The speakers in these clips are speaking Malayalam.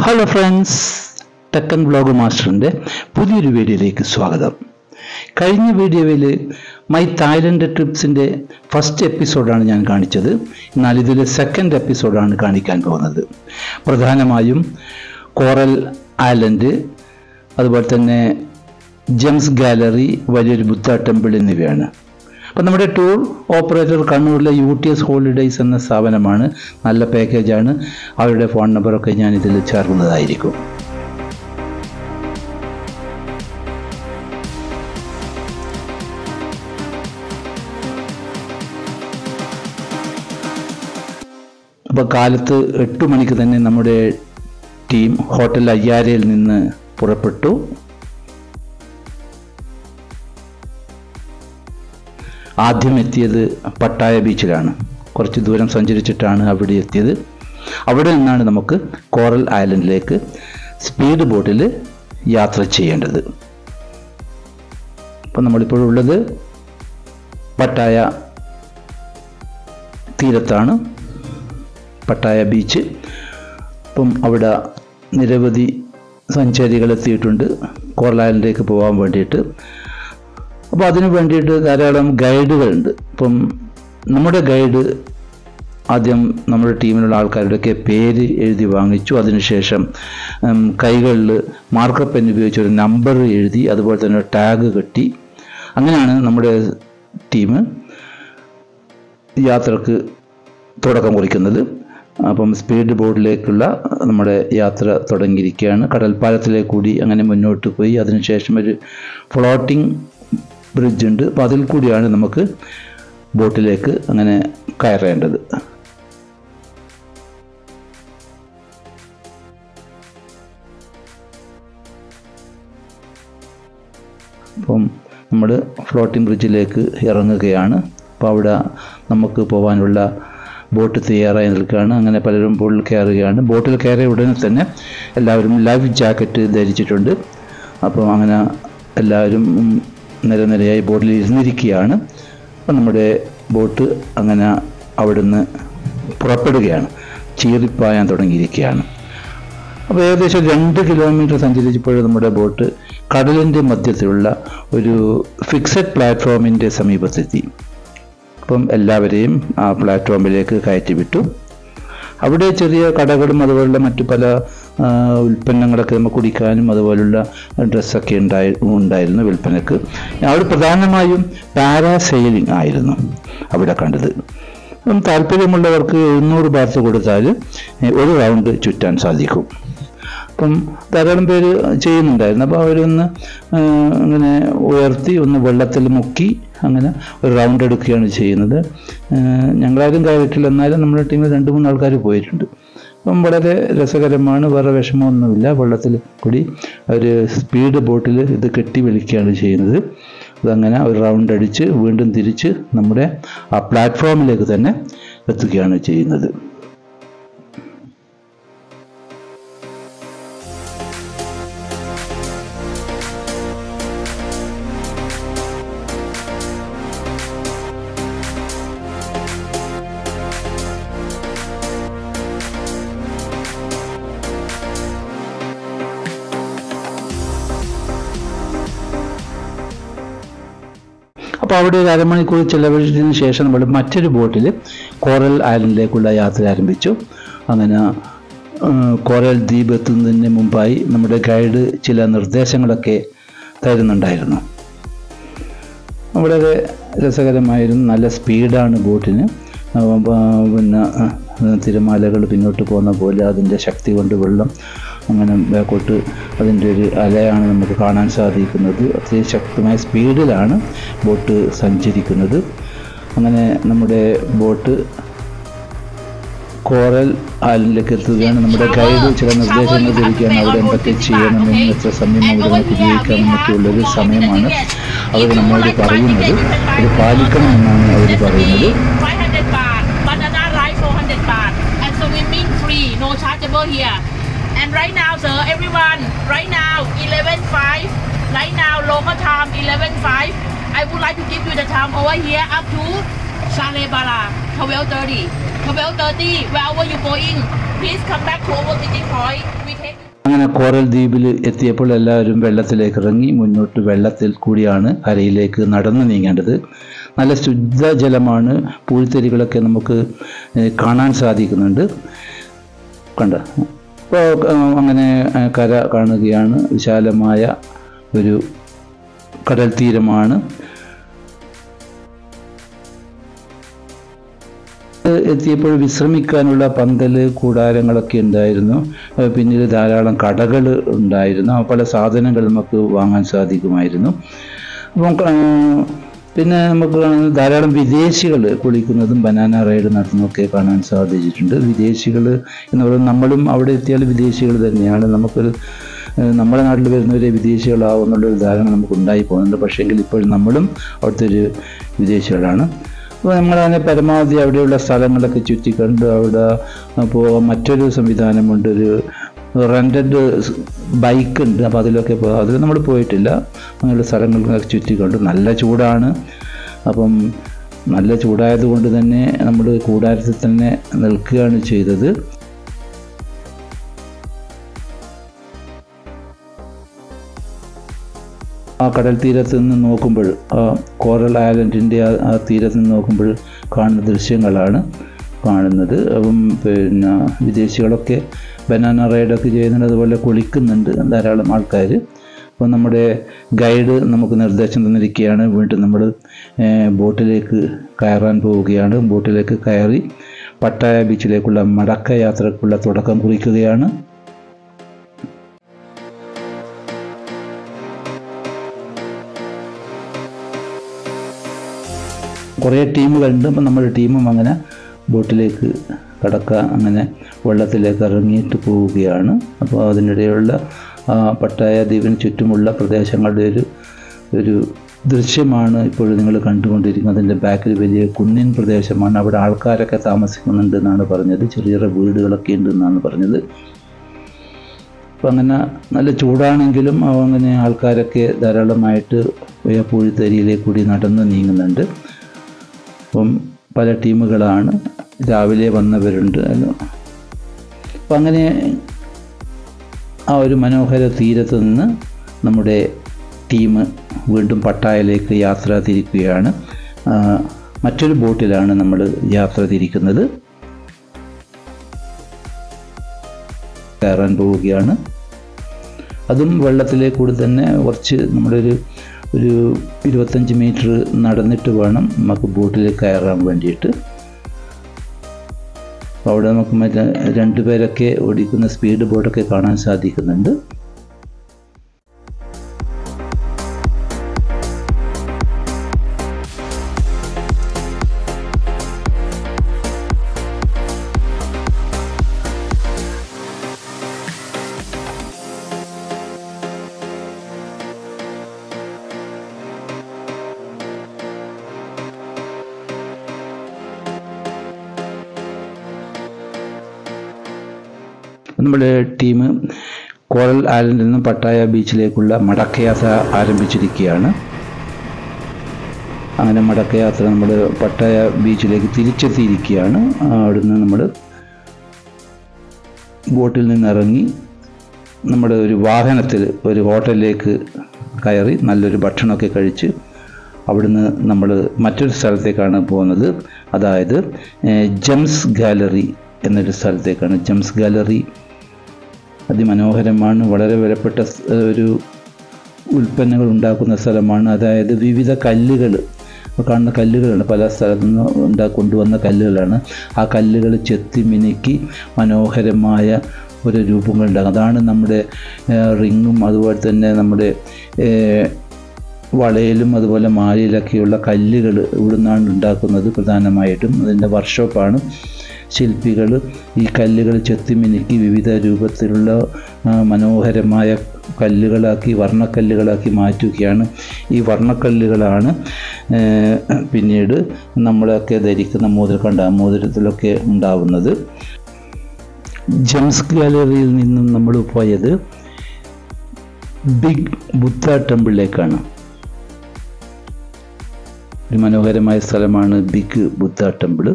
ഹലോ ഫ്രണ്ട്സ് ടെക്കൻ ബ്ലോഗ് മാസ്റ്ററിൻ്റെ പുതിയൊരു വീഡിയോയിലേക്ക് സ്വാഗതം കഴിഞ്ഞ വീഡിയോയിൽ മൈ തായ്ലൻഡ് ട്രിപ്സിൻ്റെ ഫസ്റ്റ് എപ്പിസോഡാണ് ഞാൻ കാണിച്ചത് എന്നാൽ ഇതിൽ സെക്കൻഡ് എപ്പിസോഡാണ് കാണിക്കാൻ പോകുന്നത് പ്രധാനമായും കോറൽ ഐലൻഡ് അതുപോലെ തന്നെ ജെംസ് ഗാലറി വലിയൊരു ബുദ്ധ ടെമ്പിൾ എന്നിവയാണ് അപ്പം നമ്മുടെ ടൂർ ഓപ്പറേറ്റർ കണ്ണൂരിലെ യു ടി എസ് ഹോളിഡേയ്സ് എന്ന സ്ഥാപനമാണ് നല്ല പാക്കേജാണ് അവരുടെ ഫോൺ നമ്പറൊക്കെ ഞാൻ ഇതിൽ ചേർക്കുന്നതായിരിക്കും അപ്പോൾ കാലത്ത് എട്ട് മണിക്ക് തന്നെ നമ്മുടെ ടീം ഹോട്ടൽ അയ്യാരയിൽ നിന്ന് പുറപ്പെട്ടു ആദ്യം എത്തിയത് പട്ടായ ബീച്ചിലാണ് കുറച്ച് ദൂരം സഞ്ചരിച്ചിട്ടാണ് അവിടെ എത്തിയത് അവിടെ നിന്നാണ് നമുക്ക് കോറൽ ഐലൻഡിലേക്ക് സ്പീഡ് ബോട്ടിൽ യാത്ര ചെയ്യേണ്ടത് അപ്പം നമ്മളിപ്പോഴുള്ളത് പട്ടായ തീരത്താണ് പട്ടായ ബീച്ച് അപ്പം അവിടെ നിരവധി സഞ്ചാരികൾ എത്തിയിട്ടുണ്ട് കോറൽ ഐലൻഡിലേക്ക് പോകാൻ വേണ്ടിയിട്ട് അപ്പോൾ അതിനു വേണ്ടിയിട്ട് ധാരാളം ഗൈഡുകളുണ്ട് ഇപ്പം നമ്മുടെ ഗൈഡ് ആദ്യം നമ്മുടെ ടീമിലുള്ള ആൾക്കാരുടെയൊക്കെ പേര് എഴുതി വാങ്ങിച്ചു അതിനുശേഷം കൈകളിൽ മാർക്കർ പെൻ ഉപയോഗിച്ച് ഒരു നമ്പർ എഴുതി അതുപോലെ തന്നെ ടാഗ് കെട്ടി അങ്ങനെയാണ് നമ്മുടെ ടീം യാത്രക്ക് തുടക്കം കുറിക്കുന്നത് അപ്പം സ്പീഡ് ബോട്ടിലേക്കുള്ള നമ്മുടെ യാത്ര തുടങ്ങിയിരിക്കുകയാണ് കടൽപ്പാലത്തിലേക്ക് കൂടി അങ്ങനെ മുന്നോട്ട് പോയി അതിനുശേഷം ഒരു ഫ്ലോട്ടിംഗ് ബ്രിഡ്ജ് ഉണ്ട് അപ്പോൾ അതിൽ കൂടിയാണ് നമുക്ക് ബോട്ടിലേക്ക് അങ്ങനെ കയറേണ്ടത് അപ്പം നമ്മൾ ഫ്ലോട്ടിംഗ് ബ്രിഡ്ജിലേക്ക് ഇറങ്ങുകയാണ് അപ്പോൾ അവിടെ നമുക്ക് പോകാനുള്ള ബോട്ട് തയ്യാറായി നിൽക്കുകയാണ് അങ്ങനെ പലരും ബോട്ടിൽ കയറുകയാണ് ബോട്ടിൽ കയറിയ ഉടനെ തന്നെ എല്ലാവരും ലൈഫ് ജാക്കറ്റ് ധരിച്ചിട്ടുണ്ട് അപ്പോൾ അങ്ങനെ എല്ലാവരും നിരനിരയായി ബോട്ടിൽ ഇരുന്നിരിക്കുകയാണ് അപ്പം നമ്മുടെ ബോട്ട് അങ്ങനെ അവിടുന്ന് പുറപ്പെടുകയാണ് ചീറിപ്പായാൻ തുടങ്ങിയിരിക്കുകയാണ് അപ്പോൾ ഏകദേശം രണ്ട് കിലോമീറ്റർ സഞ്ചരിച്ചപ്പോൾ നമ്മുടെ ബോട്ട് കടലിൻ്റെ മധ്യത്തിലുള്ള ഒരു ഫിക്സഡ് പ്ലാറ്റ്ഫോമിൻ്റെ സമീപത്തെത്തി അപ്പം എല്ലാവരെയും ആ പ്ലാറ്റ്ഫോമിലേക്ക് കയറ്റി വിട്ടു അവിടെ ചെറിയ കടകളും അതുപോലുള്ള മറ്റു പല ഉൽപ്പന്നങ്ങളൊക്കെ നമുക്ക് കുടിക്കാനും അതുപോലുള്ള ഡ്രസ്സൊക്കെ ഉണ്ടായി ഉണ്ടായിരുന്നു വിൽപ്പനക്ക് അവിടെ പ്രധാനമായും പാരാസെയിലിംഗ് ആയിരുന്നു അവിടെ കണ്ടത് അപ്പം താല്പര്യമുള്ളവർക്ക് എഴുന്നൂറ് ബാർത്ത് കൊടുത്താൽ ഒരു റൗണ്ട് ചുറ്റാൻ സാധിക്കും അപ്പം ധാരാളം പേര് ചെയ്യുന്നുണ്ടായിരുന്നു അപ്പോൾ അവരൊന്ന് അങ്ങനെ ഉയർത്തി ഒന്ന് വെള്ളത്തിൽ മുക്കി അങ്ങനെ ഒരു റൗണ്ട് എടുക്കുകയാണ് ചെയ്യുന്നത് ഞങ്ങളാരും കയറിയിട്ടില്ല എന്നാലും നമ്മുടെ ടീമിൽ രണ്ട് മൂന്ന് ആൾക്കാർ പോയിട്ടുണ്ട് അപ്പം വളരെ രസകരമാണ് വേറെ വിഷമമൊന്നുമില്ല വെള്ളത്തിൽ കൂടി ഒരു സ്പീഡ് ബോട്ടിൽ ഇത് കെട്ടി വലിക്കുകയാണ് ചെയ്യുന്നത് അതങ്ങനെ ഒരു റൗണ്ട് അടിച്ച് വീണ്ടും തിരിച്ച് നമ്മുടെ ആ പ്ലാറ്റ്ഫോമിലേക്ക് തന്നെ എത്തുകയാണ് ചെയ്യുന്നത് അപ്പോൾ അവിടെ ഒരു അരമണിക്കൂർ ചിലവഴിച്ചതിന് ശേഷം നമ്മൾ മറ്റൊരു ബോട്ടിൽ കോറൽ ഐലൻഡിലേക്കുള്ള യാത്ര ആരംഭിച്ചു അങ്ങനെ കോറൽ ദ്വീപ് എത്തുന്നതിന് മുമ്പായി നമ്മുടെ ഗൈഡ് ചില നിർദ്ദേശങ്ങളൊക്കെ തരുന്നുണ്ടായിരുന്നു വളരെ രസകരമായിരുന്നു നല്ല സ്പീഡാണ് ബോട്ടിന് പിന്നെ തിരമാലകൾ പിന്നോട്ട് പോകുന്ന പോലെ അതിൻ്റെ ശക്തി കൊണ്ട് വെള്ളം അങ്ങനെ ബാക്കോട്ട് അതിൻ്റെ ഒരു അലയാണ് നമുക്ക് കാണാൻ സാധിക്കുന്നത് അത്രയും ശക്തമായ സ്പീഡിലാണ് ബോട്ട് സഞ്ചരിക്കുന്നത് അങ്ങനെ നമ്മുടെ ബോട്ട് കോറൽ ഐലൻഡിലേക്ക് എത്തുകയാണ് നമ്മുടെ ഗൈഡ് ചില നിർദ്ദേശങ്ങൾ തരികയാണ് അവിടെ എന്തൊക്കെ ചെയ്യണമെന്നും എത്ര സമയം അവിടെ നമുക്ക് ഉപയോഗിക്കാമെന്നൊക്കെ ഉള്ളൊരു സമയമാണ് അവർ നമ്മോട് പറയുന്നത് അത് പാലിക്കണമെന്നാണ് അവർ പറയുന്നത് banana rice 400 baht and swimming free no chargeable here and right now sir everyone right now 11.5 right now local time 11.5 I would like to give you the time over here up to Shale Bala, 12.30. 12.30, wherever you going, please come back to our meeting point. We take അങ്ങനെ കോറൽ ദ്വീപിൽ എത്തിയപ്പോൾ എല്ലാവരും വെള്ളത്തിലേക്ക് ഇറങ്ങി മുന്നോട്ട് വെള്ളത്തിൽ കൂടിയാണ് കരയിലേക്ക് നടന്നു നീങ്ങേണ്ടത് നല്ല ശുദ്ധജലമാണ് പൂഴ്ത്തരികളൊക്കെ നമുക്ക് ഏഹ്, കാണാൻ സാധിക്കുന്നുണ്ട് കണ്ട അപ്പോൾ അങ്ങനെ ഏഹ്, കര കാണുകയാണ് വിശാലമായ ഒരു കടൽ തീരമാണ് എത്തിയപ്പോൾ വിശ്രമിക്കാനുള്ള പന്തല് കൂടാരങ്ങളൊക്കെ ഉണ്ടായിരുന്നു ഏഹ് പിന്നീട് ധാരാളം കടകൾ ഉണ്ടായിരുന്നു ആ പല സാധനങ്ങൾ നമുക്ക് വാങ്ങാൻ സാധിക്കുമായിരുന്നു അപ്പം ഏഹ് പിന്നെ നമുക്ക് കാണാൻ ധാരാളം വിദേശികൾ കുളിക്കുന്നതും ബനാന റൈഡ് നടത്തുന്നതൊക്കെ കാണാൻ സാധിച്ചിട്ടുണ്ട് വിദേശികൾ എന്ന് പറയുന്നത് നമ്മളും അവിടെ എത്തിയാൽ വിദേശികൾ തന്നെയാണ് നമുക്കൊരു ഏഹ് നമ്മുടെ നാട്ടിൽ വരുന്നവരെ വിദേശികളാവും എന്നുള്ളൊരു ധാരണ നമുക്ക് ഉണ്ടായി പോകുന്നുണ്ട് പക്ഷേങ്കിൽ ഇപ്പോൾ നമ്മളും അവിടുത്തെ ഒരു വിദേശികളാണ് അപ്പോൾ നമ്മളതിനെ പരമാവധി അവിടെയുള്ള സ്ഥലങ്ങളൊക്കെ ചുറ്റിക്കണ്ട് അവിടെ അപ്പോൾ മറ്റൊരു സംവിധാനമുണ്ട് ഒരു റെൻറ്റഡ് ബൈക്ക് ഉണ്ട് അപ്പോൾ അതിലൊക്കെ പോ അതിൽ നമ്മൾ പോയിട്ടില്ല അങ്ങനെയുള്ള സ്ഥലങ്ങളൊക്കെ ചുറ്റിക്കണ്ട് നല്ല ചൂടാണ് അപ്പം നല്ല ചൂടായത് കൊണ്ട് തന്നെ നമ്മൾ കൂടാരത്തിൽ തന്നെ നിൽക്കുകയാണ് ചെയ്തത് ആ കടൽ തീരത്ത് നിന്ന് നോക്കുമ്പോൾ ആ കോറൽ ഐലൻഡിൻ്റെ ആ ആ തീരത്ത് നിന്ന് നോക്കുമ്പോൾ കാണുന്ന ദൃശ്യങ്ങളാണ് കാണുന്നത് അപ്പം പിന്നെ വിദേശികളൊക്കെ ബനാന റൈഡൊക്കെ ചെയ്യുന്നുണ്ട് അതുപോലെ കുളിക്കുന്നുണ്ട് ധാരാളം ആൾക്കാർ അപ്പോൾ നമ്മുടെ ഗൈഡ് നമുക്ക് നിർദ്ദേശം തന്നിരിക്കുകയാണ് വീണ്ടും നമ്മൾ ഏഹ്, ബോട്ടിലേക്ക് കയറാൻ പോവുകയാണ് ബോട്ടിലേക്ക് കയറി പട്ടായ ബീച്ചിലേക്കുള്ള മടക്ക യാത്രക്കുള്ള തുടക്കം കുറിക്കുകയാണ് കുറേ ടീമുകളുണ്ട് അപ്പം നമ്മുടെ ടീമും അങ്ങനെ ബോട്ടിലേക്ക് കടക്കുക അങ്ങനെ വെള്ളത്തിലേക്ക് ഇറങ്ങിയിട്ട് പോവുകയാണ് അപ്പോൾ അതിനിടെയുള്ള ആ പട്ടായ ദ്വീപിന് ചുറ്റുമുള്ള പ്രദേശങ്ങളുടെ ഒരു ഒരു ദൃശ്യമാണ് ഇപ്പോൾ നിങ്ങൾ കണ്ടുകൊണ്ടിരിക്കുന്നത് അതിൻ്റെ ബാക്കിൽ വലിയ കുന്നിൻ പ്രദേശമാണ് അവിടെ ആൾക്കാരൊക്കെ താമസിക്കുന്നുണ്ട് എന്നാണ് പറഞ്ഞത് ചെറിയ ചെറിയ വീടുകളൊക്കെ ഉണ്ട് എന്നാണ് പറഞ്ഞത് അപ്പം അങ്ങനെ നല്ല ചൂടാണെങ്കിലും അങ്ങനെ ആൾക്കാരൊക്കെ ധാരാളമായിട്ട് പൂഴിത്തരിയിലേക്ക് കൂടി നടന്ന് നീങ്ങുന്നുണ്ട് അപ്പം പല ടീമുകളാണ് രാവിലെ വന്നവരുണ്ട് അപ്പം അങ്ങനെ ആ ഒരു മനോഹര തീരത്ത് നിന്ന് നമ്മുടെ ടീം വീണ്ടും പട്ടായയിലേക്ക് യാത്ര തിരിക്കുകയാണ് ആ, മറ്റൊരു ബോട്ടിലാണ് നമ്മൾ യാത്ര തിരിക്കുന്നത് കയറാൻ പോവുകയാണ് അതും വെള്ളത്തിലെ കൂടി തന്നെ കുറച്ച് നമ്മളൊരു ഒരു ഇരുപത്തഞ്ച് മീറ്റർ നടന്നിട്ട് വേണം നമുക്ക് ബോട്ടിൽ കയറാൻ വേണ്ടിയിട്ട് അപ്പോൾ അവിടെ നമുക്ക് മറ്റേ രണ്ട് പേരൊക്കെ ഓടിക്കുന്ന സ്പീഡ് ബോട്ടൊക്കെ കാണാൻ സാധിക്കുന്നുണ്ട് നമ്മുടെ ടീം കോറൽ ഐലൻഡിൽ നിന്ന് പട്ടായ ബീച്ചിലേക്കുള്ള മടക്കയാത്ര ആരംഭിച്ചിരിക്കുകയാണ് അങ്ങനെ മടക്കയാത്ര നമ്മൾ പട്ടായ ബീച്ചിലേക്ക് തിരിച്ചെത്തിയിരിക്കുകയാണ് ആ, അവിടുന്ന് നമ്മൾ ബോട്ടിൽ നിന്നിറങ്ങി നമ്മുടെ ഒരു വാഹനത്തിൽ ഒരു ഹോട്ടലിലേക്ക് കയറി നല്ലൊരു ഭക്ഷണമൊക്കെ കഴിച്ച് അവിടുന്ന് നമ്മൾ മറ്റൊരു സ്ഥലത്തേക്കാണ് പോകുന്നത് അതായത് ഏഹ്, ജംസ് ഗാലറി എന്നൊരു സ്ഥലത്തേക്കാണ് ജംസ് ഗാലറി അതിമനോഹരമാണ് വളരെ വിലപ്പെട്ട സ്- ഒരു ഉൽപ്പന്നങ്ങൾ ഉണ്ടാക്കുന്ന സ്ഥലമാണ് അതായത് വിവിധ കല്ലുകൾ കാണുന്ന കല്ലുകളാണ് പല സ്ഥലത്തു നിന്ന് ഉണ്ടാ കൊണ്ടുവന്ന കല്ലുകളാണ് ആ കല്ലുകൾ ചെത്തി മിനുക്കി മനോഹരമായ ഒരു രൂപങ്ങൾ ഉണ്ടാകും അതാണ് നമ്മുടെ ഏഹ്, റിങ്ങും അതുപോലെ തന്നെ നമ്മുടെ ഏഹ്, വളയിലും അതുപോലെ മാലയിലൊക്കെയുള്ള കല്ലുകൾ ഇവിടുന്നാണ് ഉണ്ടാക്കുന്നത് പ്രധാനമായിട്ടും അതിൻ്റെ വർക്ക്ഷോപ്പാണ് ശില്പികൾ ഈ കല്ലുകൾ ചെത്തിമിനുക്കി വിവിധ രൂപത്തിലുള്ള ആ, മനോഹരമായ കല്ലുകളാക്കി വർണ്ണക്കല്ലുകളാക്കി മാറ്റുകയാണ് ഈ വർണ്ണക്കല്ലുകളാണ് ഏഹ്, പിന്നീട് നമ്മളൊക്കെ ധരിക്കുന്ന മോതിരം കണ്ട മോതിരത്തിലൊക്കെ ഉണ്ടാവുന്നത് ജംസ് ഗാലറിയിൽ നിന്നും നമ്മൾ പോയത് ബിഗ് ബുദ്ധ ടെമ്പിളിലേക്കാണ് ഒരു മനോഹരമായ സ്ഥലമാണ് ബിഗ് ബുദ്ധ ടെമ്പിള്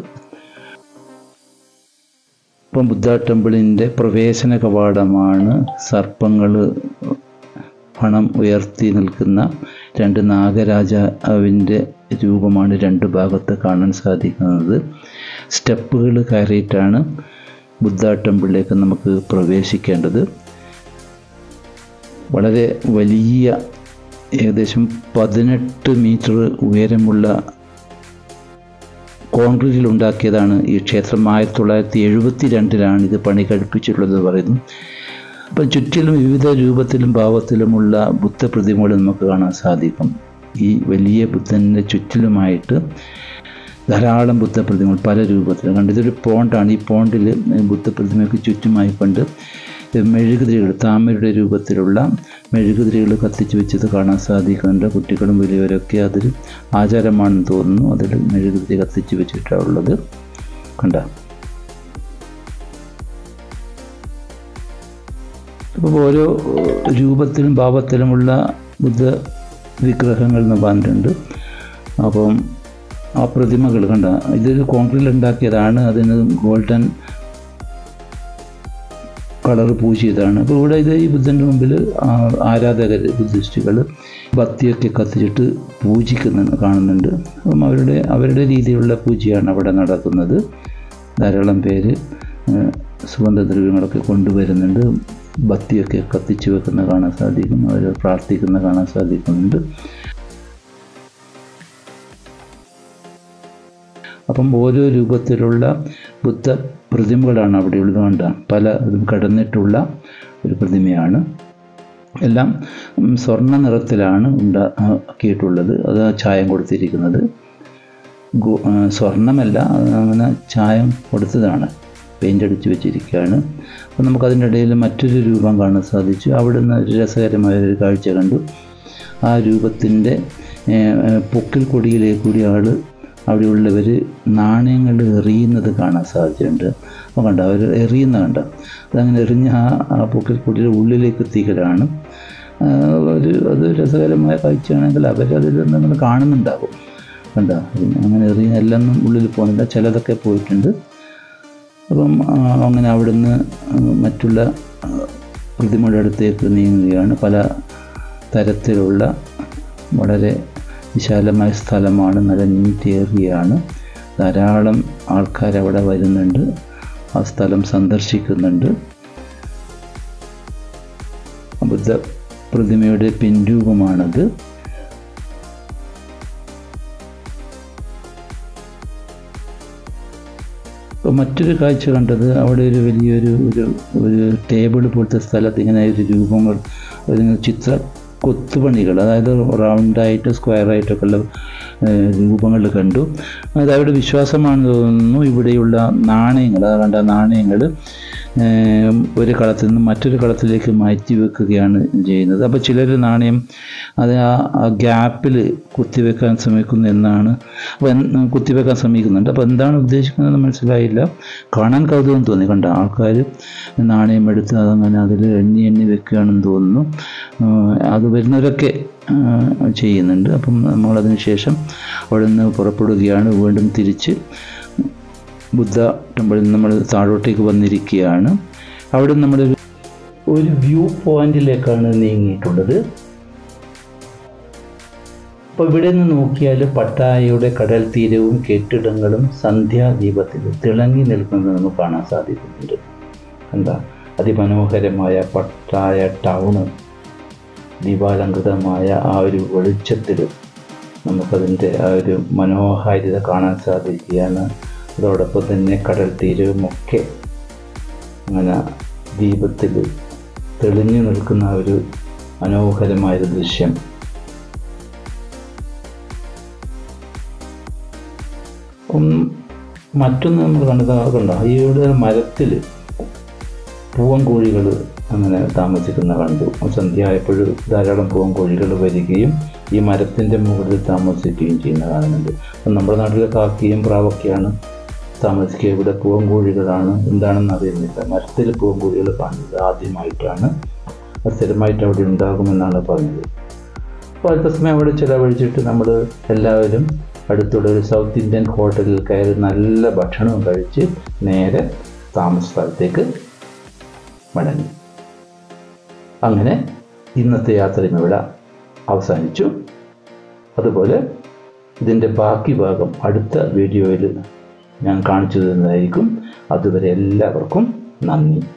ഇപ്പം ബുദ്ധ ടെമ്പിളിൻ്റെ പ്രവേശന കവാടമാണ് സർപ്പങ്ങൾ പണം ഉയർത്തി നിൽക്കുന്ന രണ്ട് നാഗരാജാവിൻ്റെ രൂപമാണ് രണ്ട് ഭാഗത്ത് കാണാൻ സാധിക്കുന്നത് സ്റ്റെപ്പുകൾ കയറിയിട്ടാണ് ബുദ്ധ ടെമ്പിളിലേക്ക് നമുക്ക് പ്രവേശിക്കേണ്ടത് വളരെ വലിയ ഏകദേശം പതിനെട്ട് മീറ്റർ ഉയരമുള്ള കോൺക്രീറ്റിൽ ഉണ്ടാക്കിയതാണ് ഈ ക്ഷേത്രം ആയിരത്തി തൊള്ളായിരത്തി എഴുപത്തി രണ്ടിലാണ് ഇത് പണി കഴിപ്പിച്ചിട്ടുള്ളത് പറയുന്നു അപ്പം ചുറ്റിലും വിവിധ രൂപത്തിലും ഭാവത്തിലുമുള്ള ബുദ്ധപ്രതിമകൾ നമുക്ക് കാണാൻ സാധിക്കും ഈ വലിയ ബുദ്ധൻ്റെ ചുറ്റിലുമായിട്ട് ധാരാളം ബുദ്ധപ്രതിമകൾ പല രൂപത്തിലും കണ്ട് ഇതൊരു പോണ്ടാണ് ഈ പോണ്ടിൽ ബുദ്ധപ്രതിമയ്ക്ക് ചുറ്റുമായി കൊണ്ട് മെഴുകുതിരികൾ താമരയുടെ രൂപത്തിലുള്ള മെഴുകുതിരികൾ കത്തിച്ച് വെച്ചത് കാണാൻ സാധിക്കുന്നുണ്ട് കുട്ടികളും വലിയവരൊക്കെ അതിൽ ആചാരമാണെന്ന് തോന്നുന്നു അതിൽ മെഴുകുതിരി കത്തിച്ച് വെച്ചിട്ടാണ് ഉള്ളത് കണ്ട അപ്പോൾ ഓരോ രൂപത്തിലും ഭാവത്തിലുമുള്ള ബുദ്ധ വിഗ്രഹങ്ങൾ എന്ന് പറഞ്ഞിട്ടുണ്ട് അപ്പം ആ പ്രതിമകൾ കണ്ട ഇതൊരു കോൺക്രീറ്റിൽ ഉണ്ടാക്കിയതാണ് അതിന് ഗോൾഡൻ കളർ പൂശിയതാണ് അപ്പോൾ ഇവിടെ ഇത് ഈ ബുദ്ധൻ്റെ മുമ്പിൽ ആരാധകർ ബുദ്ധിസ്റ്റുകൾ ബത്തിയൊക്കെ കത്തിച്ചിട്ട് പൂജിക്കുന്ന കാണുന്നുണ്ട് അപ്പം അവരുടെ അവരുടെ രീതിയിലുള്ള പൂജയാണ് അവിടെ നടക്കുന്നത് ധാരാളം പേര് സുഗന്ധദ്രവ്യങ്ങളൊക്കെ കൊണ്ടുവരുന്നുണ്ട് ബത്തിയൊക്കെ കത്തിച്ച് വെക്കുന്ന കാണാൻ സാധിക്കും അവർ പ്രാർത്ഥിക്കുന്ന കാണാൻ സാധിക്കുന്നുണ്ട് അപ്പം ഓരോ രൂപത്തിലുള്ള ബുദ്ധ പ്രതിമകളാണ് അവിടെ ഉള്ളത് കണ്ട പല ഇതും കടന്നിട്ടുള്ള ഒരു പ്രതിമയാണ് എല്ലാം സ്വർണ്ണ നിറത്തിലാണ് ഉണ്ടാക്കിയിട്ടുള്ളത് അത് ചായം കൊടുത്തിരിക്കുന്നത് സ്വർണ്ണമല്ല അങ്ങനെ ചായം കൊടുത്തതാണ് പെയിൻ്റ് അടിച്ച് വെച്ചിരിക്കുകയാണ് അപ്പോൾ നമുക്കതിൻ്റെ ഇടയിൽ മറ്റൊരു രൂപം കാണാൻ സാധിച്ചു അവിടുന്ന് ഒരു രസകരമായ ഒരു കാഴ്ച കണ്ടു ആ രൂപത്തിൻ്റെ പൊക്കിൽ കൊടിയിലേക്ക് കൂടി ആൾ അവിടെയുള്ളവർ നാണയങ്ങൾ എറിയുന്നത് കാണാൻ സാധിച്ചിട്ടുണ്ട് അപ്പോൾ കണ്ട അവർ എറിയുന്ന കണ്ട അതങ്ങനെ എറിഞ്ഞ് ആ ആ പൊക്കിൽ കൊടിയുടെ ഉള്ളിലേക്ക് എത്തിക്കലാണ് ഒരു അത് രസകരമായ കാഴ്ചയാണെങ്കിൽ അവരതിൽ നിങ്ങൾ കാണുന്നുണ്ടാകും കണ്ട അങ്ങനെ എറിയുന്ന എല്ലാം ഉള്ളിൽ പോകുന്നില്ല ചിലതൊക്കെ പോയിട്ടുണ്ട് അപ്പം അങ്ങനെ അവിടുന്ന് മറ്റുള്ള പ്രതിമയുടെ അടുത്തേക്ക് നീങ്ങുകയാണ് പല തരത്തിലുള്ള വളരെ വിശാലമായ സ്ഥലമാണ് നല്ല നീറ്റേറിയാണ് ധാരാളം ആൾക്കാർ അവിടെ വരുന്നുണ്ട് ആ സ്ഥലം സന്ദർശിക്കുന്നുണ്ട് ബുദ്ധ പ്രതിമയുടെ പിൻരൂപമാണത് ഇപ്പോൾ മറ്റൊരു കാഴ്ച കണ്ടത് അവിടെ ഒരു വലിയൊരു ഒരു ഒരു ടേബിൾ പോലത്തെ സ്ഥലത്ത് ഇങ്ങനെ ഒരു രൂപങ്ങൾ ഒരു ചിത്ര കൊത്തുപണികൾ അതായത് റൗണ്ടായിട്ട് സ്ക്വയറായിട്ടൊക്കെ ഉള്ള രൂപങ്ങൾ കണ്ടു അത് അവരുടെ വിശ്വാസമാണെന്ന് തോന്നുന്നു ഇവിടെയുള്ള നാണയങ്ങൾ അത് കണ്ട നാണയങ്ങൾ ഒരു കളത്തിൽ നിന്ന് മറ്റൊരു കളത്തിലേക്ക് മാറ്റി വെക്കുകയാണ് ചെയ്യുന്നത് അപ്പോൾ ചിലർ നാണയം അത് ആ ആ ഗ്യാപ്പിൽ കുത്തിവെക്കാൻ ശ്രമിക്കുന്നു എന്നാണ് അപ്പോൾ കുത്തിവെക്കാൻ ശ്രമിക്കുന്നുണ്ട് അപ്പോൾ എന്താണ് ഉദ്ദേശിക്കുന്നത് മനസ്സിലായില്ല കാണാൻ കൗതുകം തോന്നി കണ്ട ആൾക്കാർ നാണയം എടുത്ത് അതങ്ങനെ അതിൽ എണ്ണി എണ്ണി വെക്കുകയാണെന്ന് തോന്നുന്നു അത് വരുന്നവരൊക്കെ ചെയ്യുന്നുണ്ട് അപ്പം നമ്മളതിന് ശേഷം അവിടെ നിന്ന് പുറപ്പെടുകയാണ് വീണ്ടും തിരിച്ച് ബുദ്ധ ടെമ്പിളിൽ നമ്മൾ താഴോട്ടേക്ക് വന്നിരിക്കുകയാണ് അവിടെ നമ്മൾ ഒരു വ്യൂ പോയിന്റിലേക്കാണ് നീങ്ങിയിട്ടുള്ളത് അപ്പോൾ ഇവിടെ നിന്ന് നോക്കിയാൽ പട്ടായയുടെ കടൽ തീരവും കെട്ടിടങ്ങളും സന്ധ്യാദീപത്തിൽ തിളങ്ങി നിൽക്കുന്നത് നമുക്ക് കാണാൻ സാധിക്കുന്നുണ്ട് എന്താ അതിമനോഹരമായ പട്ടായ ടൗണ് ദീപാലങ്കൃതമായ ആ ഒരു വെളിച്ചത്തിൽ നമുക്കതിൻ്റെ ആ ഒരു മനോഹാരിത കാണാൻ സാധിക്കുകയാണ് അതോടൊപ്പം തന്നെ കടൽ തീരവുമൊക്കെ അങ്ങനെ ദീപത്തിൽ തെളിഞ്ഞു നിൽക്കുന്ന ഒരു മനോഹരമായൊരു ദൃശ്യം മറ്റൊന്ന് നമ്മൾ കണ്ടത് കണ്ടോ ഇവിടെ മരത്തിൽ പൂവൻകോഴികൾ അങ്ങനെ താമസിക്കുന്ന കണ്ടു സന്ധ്യയായപ്പോൾ ധാരാളം പൂവൻകോഴികൾ വരികയും ഈ മരത്തിൻ്റെ മുകളിൽ താമസിക്കുകയും ചെയ്യുന്ന കാണുന്നുണ്ട് അപ്പം നമ്മുടെ നാട്ടിലെ കാക്കയും പ്രാവൊക്കെയാണ് താമസിക്കുക ഇവിടെ പൂവൻകോഴികളാണ് എന്താണെന്ന് അറിയുന്നില്ല മരത്തിൽ പൂവൻകോഴികൾ കാണുന്നത് ആദ്യമായിട്ടാണ് അത് സ്ഥിരമായിട്ട് അവിടെ ഉണ്ടാകുമെന്നാണ് പറഞ്ഞത് അപ്പോൾ അല്പസമയം അവിടെ ചിലവഴിച്ചിട്ട് നമ്മൾ എല്ലാവരും അടുത്തുള്ള ഒരു സൗത്ത് ഇന്ത്യൻ ഹോട്ടലിൽ കയറി നല്ല ഭക്ഷണവും കഴിച്ച് നേരെ താമസ സ്ഥലത്തേക്ക് മടങ്ങി അങ്ങനെ ഇന്നത്തെ യാത്രയും ഇവിടെ അവസാനിച്ചു അതുപോലെ ഇതിൻ്റെ ബാക്കി ഭാഗം അടുത്ത വീഡിയോയിൽ ഞാൻ കാണിച്ചു തരുന്നതായിരിക്കും അതുവരെ എല്ലാവർക്കും നന്ദി